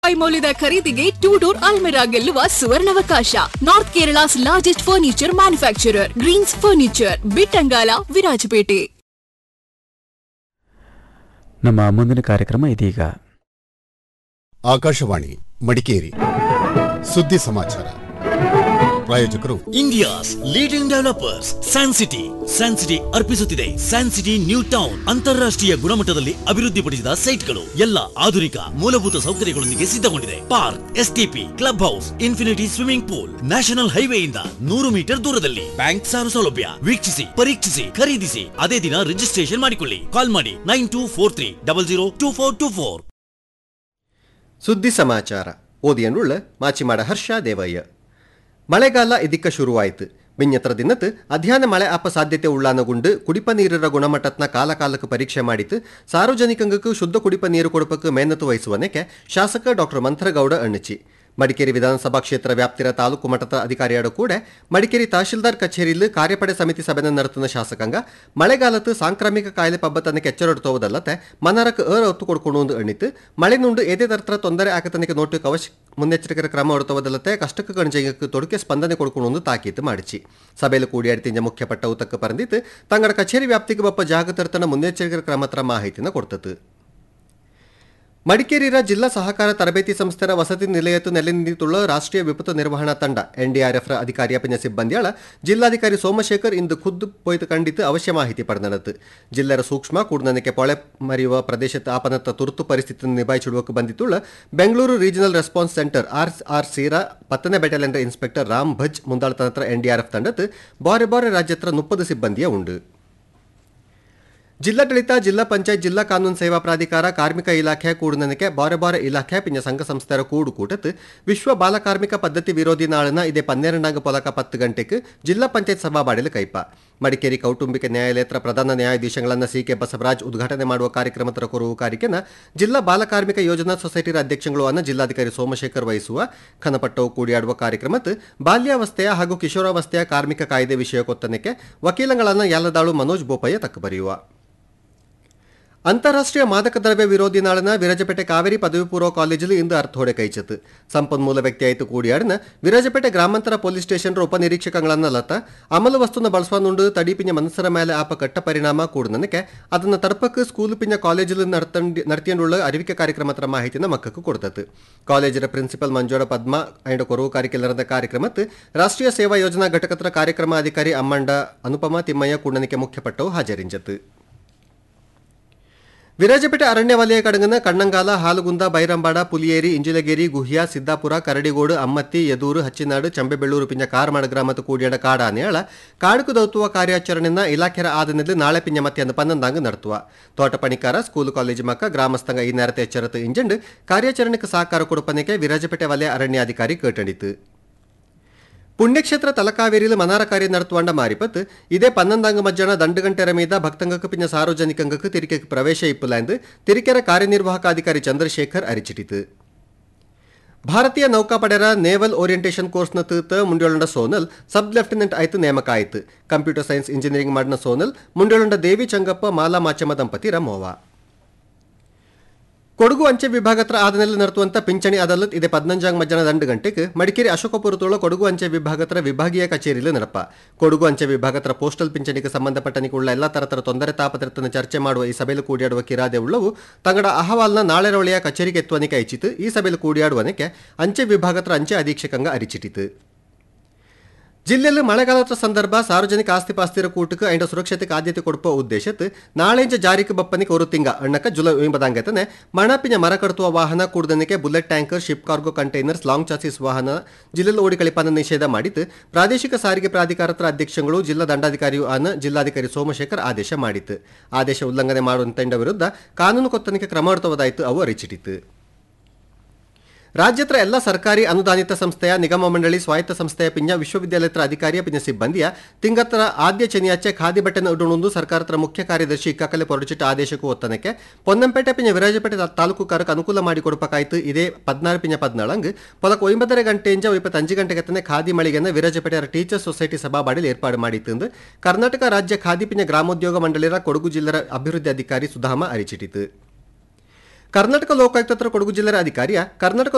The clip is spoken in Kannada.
ರೂಪಾಯಿ ಮೌಲ್ಯದ ಖರೀದಿಗೆ ಟೂ ಡೋರ್ ಅಲ್ಮೆರಾ ಗೆಲ್ಲುವ ಸುವರ್ಣಾವಕಾಶ north Kerala's largest furniture manufacturer Greens furniture Bittangala Virajpet ನಮ್ಮ ಮುಂದಿನ ಕಾರ್ಯಕ್ರಮ ಇದೀಗ ಆಕಾಶವಾಣಿ ಮಡಿಕೇರಿ ಸುದ್ದಿ ಸಮಾಚಾರ ಪ್ರಾಯೋಜಕರು India's leading developers San City San City ಅರ್ಪಿಸುತ್ತಿದೆ ಸ್ಯಾನ್ ಸಿಟಿ ನ್ಯೂ ಟೌನ್ ಅಂತಾರಾಷ್ಟ್ರೀಯ ಗುಣಮಟ್ಟದಲ್ಲಿ ಅಭಿವೃದ್ಧಿಪಡಿಸಿದ ಸೈಟ್ಗಳು ಎಲ್ಲ ಆಧುನಿಕ ಮೂಲಭೂತ ಸೌಕರ್ಯಗಳೊಂದಿಗೆ ಸಿದ್ಧಗೊಂಡಿದೆ park STP club house infinity swimming pool national ಹೈವೇಯಿಂದ ನೂರು ಮೀಟರ್ ದೂರದಲ್ಲಿ ಬ್ಯಾಂಕ್ ಸಾಲ ಸೌಲಭ್ಯ ವೀಕ್ಷಿಸಿ ಪರೀಕ್ಷಿಸಿ ಖರೀದಿಸಿ ಅದೇ ದಿನ ರಿಜಿಸ್ಟ್ರೇಷನ್ ಮಾಡಿಕೊಳ್ಳಿ ಕಾಲ್ ಮಾಡಿ nine two four three double zero two four two four ಸುದ್ದಿ ಸಮಾಚಾರ ಓದಿಯನ್ನುಳ್ಳ ಮಾಚಿಮಾಡ ಹರ್ಷ ದೇವಯ್ಯ ಮಳೆಗಾಲ ಇದಕ್ಕ ಶುರುವಾಯಿತು ಮಿನ್ಯತ್ರ ದಿನತ್ ಅಧ್ಯಾನ ಮಳೆ ಆಪ ಸಾಧ್ಯತೆ ಉಳ್ಳಾನಗುಂಡು ಕುಡಿಪ ನೀರರ ಗುಣಮಟ್ಟತ್ನ ಕಾಲ ಕಾಲಕ್ಕೆ ಪರೀಕ್ಷೆ ಮಾಡಿತು ಸಾರ್ವಜನಿಕಂಗಕ್ಕೂ ಶುದ್ಧ ಕುಡಿಪ ನೀರು ಕೊಡಪಕ್ಕೆ ಮೇನತ್ತು ವಹಿಸುವನಕ್ಕೆ ಶಾಸಕ ಡಾಕ್ಟರ್ ಮಂಥರಗೌಡ ಅಣ್ಣಚಿ ಮಡಿಕೇರಿ ವಿಧಾನಸಭಾ ಕ್ಷೇತ್ರ ವ್ಯಾಪ್ತಿರ ತಾಲೂಕು ಮಟ್ಟದ ಅಧಿಕಾರಿಯಾಡು ಕೂಡ ಮಡಿಕೇರಿ ತಹಶೀಲ್ದಾರ್ ಕಚೇರಿಯಲ್ಲಿ ಕಾರ್ಯಪಡೆ ಸಮಿತಿ ಸಭೆನ ನಡೆത്തുന്ന ಶಾಸಕಾಂಗ ಮಳೆಗಾಲത്ത് ಸಾಂಕ್ರಾಮಿಕ ಕಾಯಿಲೆ ಪಬ್ಬತನಕ್ಕೆ ಎಚ್ಚರೊಡ್ತೋದಲ್ಲತ್ತೆ ಮನರಕ್ಕೆ ಏರ ಒತ್ತು ಕೊಡ್ಕೊಂಡು ಎಣ್ಣಿತ್ತು ಮಳೆ ನುಂಡು ಏದೇ ತರತರ ತೊಂದರೆ ಆಗತನಕ್ಕೆ ನೋಟಕ್ಕೆ ಅವಶ್ಯ ಮುನ್ನೆಚ್ಚರಿಕೆ ಕ್ರಮ ಹೊಡ್ತೋದಲ್ಲತ್ತೆ ಕಷ್ಟಕ್ಕೆ ಗಣಜಂಗಕ್ಕೆ ತೊಡಕೆ ಸ್ಪಂದನೆ ಕೊಡ್ಕೊಂಡು ತಾಕೀತು ಮಾಡಿಚಿ ಸಭೆಯಲ್ಲಿ ಕೂಡಿಯಾಡ್ತಿಂಜ ಮುಖ್ಯಪಟ್ಟ ಉತ್ತಕ್ಕೆ ಪರಂದಿತ್ತು ತಂಗಡ ಕಚೇರಿ ವ್ಯಾಪ್ತಿಗೆ ಬಪ್ಪ ಜಾಗತರ್ತನ ಮುನ್ನೆಚ್ಚರಿಕೆ ಕ್ರಮ ಹತ್ರ ಮಾಹಿತಿನ ಕೊಡ್ತತ್ತು ಮಡಿಕೇರಿಯ ಜಿಲ್ಲಾ ಸಹಕಾರ ತರಬೇತಿ ಸಂಸ್ಥೆಯ ವಸತಿ ನಿಲಯತ್ತು ನೆಲೆ ನಿಂತಿರುವ ರಾಷ್ಟ್ರೀಯ ವಿಪತ್ತು ನಿರ್ವಹಣಾ ತಂಡ ಎನ್ಡಿಆರ್ಎಫ್ ರ ಅಧಿಕಾರಿಯ ಪಿನ ಸಿಬ್ಬಂದಿಯಾಳ ಜಿಲ್ಲಾಧಿಕಾರಿ ಸೋಮಶೇಖರ್ ಇಂದು ಖುದ್ದು ಪೋಯ್ತು ಕಂಡಿತು ಅವಶ್ಯ ಮಾಹಿತಿ ಪಡೆದನತ್ತು ಜಿಲ್ಲೆಯ ಸೂಕ್ಷ್ಮ ಕೂಡನಕ್ಕೆ ಪೊಳೆ ಮರೆಯುವ ಪ್ರದೇಶದ ಆಪನತ್ತ ತುರ್ತು ಪರಿಸ್ಥಿತಿಯನ್ನು ನಿಭಾಯಿಸಿಡುವಕ್ಕೆ ಬಂದಿತ್ತುಳ್ಳ Bengaluru regional response centre R R ಸಿರ ಪತ್ತನೇ ಬೆಟಾಲಿಯನ್ ಇನ್ಸ್ಪೆಕ್ಟರ್ ರಾಮ್ ಭಜ್ ಮುಂದಾಳತನತ್ರ ಎನ್ಡಿಆರ್ಎಫ್ ತಂಡത്ത് ಬಾರೆ ಬಾರೆ ರಾಜ್ಯತ್ರ ಮುಪ್ಪದು ಸಿಬ್ಬಂದಿಯ ಉಂಡು ಜಿಲ್ಲಾಡಳಿತ ಜಿಲ್ಲಾ ಪಂಚಾಯತ್ ಜಿಲ್ಲಾ ಕಾನೂನು ಸೇವಾ ಪ್ರಾಧಿಕಾರ ಕಾರ್ಮಿಕ ಇಲಾಖೆ ಕೂಡುನನಕ್ಕೆ ಬಾರೆ ಬಾರೆ ಇಲಾಖೆ ಪಿಂಜ ಸಂಘ ಸಂಸ್ಥೆರ ಕೂಡು ಕೂಟತ್ ವಿಶ್ವ ಬಾಲ ಕಾರ್ಮಿಕ ಪದ್ಧತಿ ವಿರೋಧಿ ನಾಳನ ಇದೇ ಪನ್ನೆರಡನಾಗ ಪೊಲಕ ಪತ್ತು ಗಂಟೆಗೆ ಜಿಲ್ಲಾ ಪಂಚಾಯತ್ ಸಭಾ ಬಾಡಿಲು ಕೈಪ ಮಡಿಕೇರಿ ಕೌಟುಂಬಿಕ ನ್ಯಾಯಾಲಯದ ಪ್ರಧಾನ ನ್ಯಾಯಾಧೀಶಗಳನ್ನ ಸಿ ಕೆ ಬಸವರಾಜ್ ಉದ್ಘಾಟನೆ ಮಾಡುವ ಕಾರ್ಯಕ್ರಮ ತರ ಕೊರುವ ಕಾರ್ಯಕ್ರಮ ಜಿಲ್ಲಾ ಬಾಲ ಕಾರ್ಮಿಕ ಯೋಜನಾ ಸೊಸೈಟಿರ ಅಧ್ಯಕ್ಷಗಳು ಅನ್ನ ಜಿಲ್ಲಾಧಿಕಾರಿ ಸೋಮಶೇಖರ್ ವಹಿಸುವ ಖನಪಟ್ಟವು ಕೂಡಿಯಾಡುವ ಕಾರ್ಯಕ್ರಮತ್ ಬಾಲ್ಯಾವಸ್ಥೆಯ ಹಾಗೂ ಕಿಶೋರಾವಸ್ಥೆಯ ಕಾರ್ಮಿಕ ಕಾಯ್ದೆ ವಿಷಯ ಕೊತ್ತನಕ್ಕೆ ವಕೀಲಗಳನ್ನ ಯಾಲದಾಳು ಮನೋಜ್ ಬೋಪಯ್ಯ ತಕ್ಕ ಬರೆಯುವ ಅಂತಾರಾಷ್ಟ್ರೀಯ ಮಾದಕ ದ್ರವ್ಯ ವಿರೋಧಿ ನಾಳನ ವಿರಾಜಪೇಟೆ ಕಾವೇರಿ ಪದವಿ ಪೂರ್ವ ಕಾಲೇಜಲ್ಲಿ ಇಂದು ಅರ್ಥೋಡೆ ಕೈಚತ್ ಸಂಪನ್ಮೂಲ ವ್ಯಕ್ತಿ ಆಯ್ತು ಕೂಡಿಯಾಡನ ವಿರಾಜಪೇಟೆ ಗ್ರಾಮಾಂತರ ಪೊಲೀಸ್ ಸ್ಟೇಷನ್ ಉಪನಿರೀಕ್ಷಕಗಳನ್ನ ಲತ ಅಮಲು ವಸ್ತುನ ಬಳಸುವಂದುಂಡು ತಡಿಪಿನ ಮನಸ್ಸರ ಮೇಲೆ ಆಪ ಕಟ್ಟ ಪರಿಣಾಮ ಕೂಡನಕ್ಕೆ ಅದನ್ನ ತರ್ಪಕ್ಕೆ ಸ್ಕೂಲ್ ಪಿಂಜ ಕಾಲೇಜಲ್ಲಿ ನಡ್ತಂಡಿ ನಡ್ತಿಯಂಡುಳ್ಳ ಅರಿವಿಕೆ ಕಾರ್ಯಕ್ರಮ ಹತ್ರ ಮಾಹಿತಿನ ಮಕ್ಕಕ್ಕೆ ಕೊಡ್ತತ್ತು ಕಾಲೇಜಿನ ಪ್ರಿನ್ಸಿಪಲ್ ಮಂಜೋಡ ಪದ್ಮ ಅಂಡ್ ಕೊರವು ಕಾರ್ಯಕ್ರಮದ ಕಾರ್ಯಕ್ರಮತ್ ರಾಷ್ಟ್ರೀಯ ಸೇವಾ ಯೋಜನಾ ಘಟಕದ ಕಾರ್ಯಕ್ರಮ ಅಧಿಕಾರಿ ಅಮ್ಮಂಡ ಅನುಪಮ ತಿಮ್ಮಯ್ಯ ಕೂಡನಕ್ಕೆ ಮುಖ್ಯಪಟ್ಟವು ಹಾಜರಿಂಜತ್ತು ವಿರಾಜಪೇಟೆ ಅರಣ್ಯ ವಲಯ ಕಡಗನ ಕಣ್ಣಂಗಾಲ ಹಾಲುಗುಂದ ಬೈರಂಬಾಡ ಪುಲಿಯೇರಿ ಇಂಜಿಲಗೇರಿ ಗುಹ್ಯ ಸಿದ್ದಾಪುರ ಕರಡಿಗೋಡು ಅಮ್ಮತ್ತಿ ಯದೂರು ಹಚ್ಚಿನಾಡು ಚಂಬೆಬೆಳ್ಳೂರು ಪಿಂಜ ಕಾರಮಡ ಗ್ರಾಮದ ಕೂಡಿಯಡ ಕಾಡಾನೆಯಾಳ ಕಾಡುಕು ದೌತುವ ಕಾರ್ಯಾಚರಣೆನ ಇಲಾಖೆರ ಆದನಲ್ಲಿ ನಾಳೆ ಪಿಂಜ ಮಧ್ಯಾಹ್ನ ಪನ್ನೊಂದಂಗ ನಡೆಸುವ ತೋಟ ಪಣಿಕಾರ ಸ್ಕೂಲ್ ಕಾಲೇಜು ಮಕ್ಕ ಗ್ರಾಮಸ್ಥಂಗ ಈ ನೇರತೆ ಎಚ್ಚರತು ಇಂಜಂಡ್ ಕಾರ್ಯಾಚರಣೆಗೆ ಸಹಕಾರ ಕೊಡುಪನಿಗೆ ವಿರಾಜಪೇಟೆ ವಲಯ ಅರಣ್ಯಾಧಿಕಾರಿ ಕೇಟಣಿತು ಪುಣ್ಯಕ್ಷೇತ್ರ ತಲಕಾವೇರಿಲು ಮನಾರ ಕಾರ್ಯ ನಡತುವಂಡ ಮಾರಿಪತ್ ಇದೇ ಪನ್ನೊಂದಂಗ ಮಧ್ಯಾಹ್ನ ದಂಡುಗಂಟೆರ ಮೀದ ಭಕ್ತಂಗಕ್ಕೆ ಪಿಂಜ ಸಾರ್ವಜನಿಕಂಗಕ್ಕೆ ತಿರಿಕೆಗೆ ಪ್ರವೇಶ ಇಪ್ಪುಲೆಂದು ತಿರಿಕೆರ ಕಾರ್ಯನಿರ್ವಾಹಕ ಅಧಿಕಾರಿ ಚಂದ್ರಶೇಖರ್ ಅರಿಚಿಟಿತು ಭಾರತೀಯ ನೌಕಾಪಡೆರ ನೇವಲ್ ಓರಿಯಂಟೇಷನ್ ಕೋರ್ಸ್ನ ತೂತ ಮುಂಡೋಳಂಡ ಸೋನಲ್ ಸಬ್ ಲೆಫ್ಟಿನೆಂಟ್ ಆಯ್ತು ನೇಮಕ ಆಯಿತು ಕಂಪ್ಯೂಟರ್ ಸೈನ್ಸ್ ಇಂಜಿನಿಯರಿಂಗ್ ಮಾಡಿನ ಸೋನಲ್ ಮುಂಡೋಳಂಡ ದೇವಿ ಚಂಗಪ್ಪ ಮಾಲಾ ಮಾಚಮ್ಮ ದಂಪತಿ ರಮೋವ ಕೊಡಗು ಅಂಚೆ ವಿಭಾಗತ್ರ ಆದನೆಲ್ಲ ನಡೆಸುವಂತ ಪಿಂಚಣಿ ಅದಾಲತ್ ಇದೆ ಪದ್ನಂಜಾಂಗ್ ಮಧ್ಯಾಹ್ನ ದಂಡು ಗಂಟೆಗೆ ಮಡಿಕೇರಿ ಅಶೋಕಪುರತೋಳ ಕೊಡಗು ಅಂಚೆ ವಿಭಾಗತ್ರ ವಿಭಾಗೀಯ ಕಚೇರಿಯಲ್ಲಿ ನಡಪ ಕೊಡಗು ಅಂಚೆ ವಿಭಾಗತ್ರ ಪೋಸ್ಟಲ್ ಪಿಂಚಣಿಗೆ ಸಂಬಂಧಪಟ್ಟನಿಗುಳ್ಳ ಎಲ್ಲ ತರತರ ತೊಂದರೆ ತಾಪತ್ರತನ ಚರ್ಚೆ ಮಾಡುವ ಈ ಸಭೆಯಲ್ಲಿ ಕೂಡಿಯಾಡುವ ಕಿರಾದೆ ಉಳ್ಳವು ತಂಗಡ ಅಹವಾಲ್ನ ನಾಳೆ ರೊಳೆಯ ಕಚೇರಿಗೆ ಎತ್ತುವನಿಕೆ ಐಚಿತು ಈ ಸಭೆಯಲ್ಲಿ ಕೂಡಿಯಾಡುವನಿಕೆ ಅಂಚೆ ವಿಭಾಗತ್ರ ಅಂಚೆ ಅಧೀಕ್ಷಕಂಗ ಅರಿಚಿಟಿತು ಜಿಲ್ಲೆಯಲ್ಲಿ ಮಳೆಗಾಲದ ಸಂದರ್ಭ ಸಾರ್ವಜನಿಕ ಆಸ್ತಿ ಪಾಸ್ತಿರ ಕೂಟಕ್ಕೆ ಅಂಡ ಸುರಕ್ಷತೆಗೆ ಆದ್ಯತೆ ಕೊಡುವ ಉದ್ದೇಶತ್ ನಾಳೆಂಜ ಜಾರಿಗೆ ಬಪ್ಪನಿಗೆ ಒಂದು ತಿಂಗ ಅಣ್ಣಕ ಜುಲೈ ಒಂಬದಂಗತನೆ ಮಣಪಿನ ಮರ ಕಡುವ ವಾಹನ ಕೂಡದನಿಕೆ bullet tanker ship cargo containers long chassis ವಾಹನ ಜಿಲ್ಲೆಯಲ್ಲಿ ಓಡಿ ಕಳಿಪನ ನಿಷೇಧ ಮಾಡಿತ್ತು ಪ್ರಾದೇಶಿಕ ಸಾರಿಗೆ ಪ್ರಾಧಿಕಾರತ್ರ ಅಧ್ಯಕ್ಷಗಳು ಜಿಲ್ಲಾ ದಂಡಾಧಿಕಾರಿಯು ಅನ್ನ ಜಿಲ್ಲಾಧಿಕಾರಿ ಸೋಮಶೇಖರ್ ಆದೇಶ ಮಾಡಿತ್ತು ಆದೇಶ ಉಲ್ಲಂಘನೆ ಮಾಡುವಂತ ವಿರುದ್ಧ ಕಾನೂನು ಕೊತ್ತನಿಕೆ ಕ್ರಮ ಹೊರತುವುದಾಯಿತು ಅವು ಅರಿಚಿಟಿತು ರಾಜ್ಯತ್ರ ಎಲ್ಲ ಸರ್ಕಾರಿ ಅನುದಾನಿತ ಸಂಸ್ಥೆಯ ನಿಗಮ ಮಂಡಳಿ ಸ್ವಾಯತ್ತ ಸಂಸ್ಥೆಯ ಪಿಂಜ ವಿಶ್ವವಿದ್ಯಾಲಯದ ಅಧಿಕಾರಿಯ ಪಿಂಜ ಸಿಬ್ಬಂದಿಯ ತಿಂಗತ್ರ ಆದ್ಯ ಚನಿಯಾಚೆ ಖಾದಿ ಬಟ್ಟೆನ ಉಡುಣುಂದು ಸರ್ಕಾರತ್ರ ಮುಖ್ಯ ಕಾರ್ಯದರ್ಶಿ ಇಕ್ಕಕಲೆ ಹೊರಡಿಸಿಟ್ಟ ಆದೇಶಕ್ಕೂ ಒತ್ತನಕ್ಕೆ ಪೊನ್ನಂಪೇಟೆ ಪಿಂಜ ವಿರಾಜಪೇಟೆ ತಾ- ತಾಲೂಕುಕಾರಕ್ಕೆ ಅನುಕೂಲ ಮಾಡಿಕೊಡಬೇಕಾಯ್ತು ಇದೇ ಪದ್ನಾರು ಪಿಂಜ ಪದ್ನಾಳಂಗ್ ಪೊಲಕ ಒಂಬತ್ತರ ಗಂಟೆಯಿಂದ ಇಪ್ಪತ್ತಂಜು ಗಂಟೆಗೆ ಖಾದಿ ಮಳಿಗೆನ ವಿರಾಜಪೇಟೆಯ ಟೀಚರ್ಸ್ ಸೊಸೈಟಿ ಸಭಾಬಾಡಿಲಿ ಏರ್ಪಾಡು ಮಾಡಿತ್ತು ಕರ್ನಾಟಕ ರಾಜ್ಯ ಖಾದಿ ಪಿಂಜ ಗ್ರಾಮೋದ್ಯೋಗ ಮಂಡಳಿಯ ಕೊಡಗು ಜಿಲ್ಲೆಯ ಅಭಿವೃದ್ಧಿ ಅಧಿಕಾರಿ ಸುಧಾಮ ಅರಿಚಿಟಿತು ಕರ್ನಾಟಕ ಲೋಕಾಯುಕ್ತ ಕೊಡಗು ಜಿಲ್ಲೆಯ ಅಧಿಕಾರಿಯ ಕರ್ನಾಟಕ